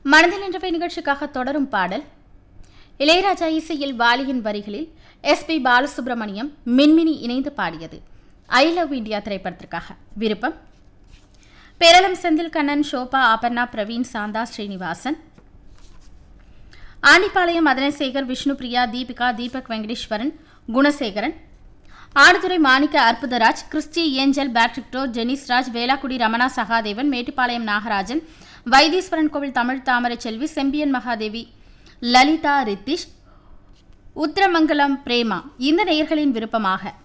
மனதில் நின்றவை நிகழ்ச்சிக்காக தொடரும் பாடல் இளையராஜா இசையில் வாலியின் வரிகளில் எஸ்பி பாலசுப்ரமணியம் மின்மினி இணைந்து பாடியது ஐ லவ் இந்தியா திரைப்படத்திற்காக விருப்பம் பேரளம் செந்தில் கண்ணன் ஷோபா ஆபர்ணா பிரவீன் சாந்தா ஸ்ரீனிவாசன் ஆண்டிப்பாளையம் மதனசேகர் விஷ்ணுபிரியா தீபிகா தீபக் வெங்கடேஸ்வரன் குணசேகரன் ஆடுதுறை மாணிக்க அற்புதராஜ் கிறிஸ்டி ஏஞ்சல் பேட்ரிக்டோ ஜெனிஸ்ராஜ் வேளாக்குடி ரமணா சகாதேவன் மேட்டுப்பாளையம் நாகராஜன் வைத்தீஸ்வரன் கோவில் தமிழ் தாமரை செல்வி செம்பியன் மகாதேவி லலிதா ரித்திஷ் உத்திரமங்கலம் பிரேமா இந்த நேயர்களின் விருப்பமாக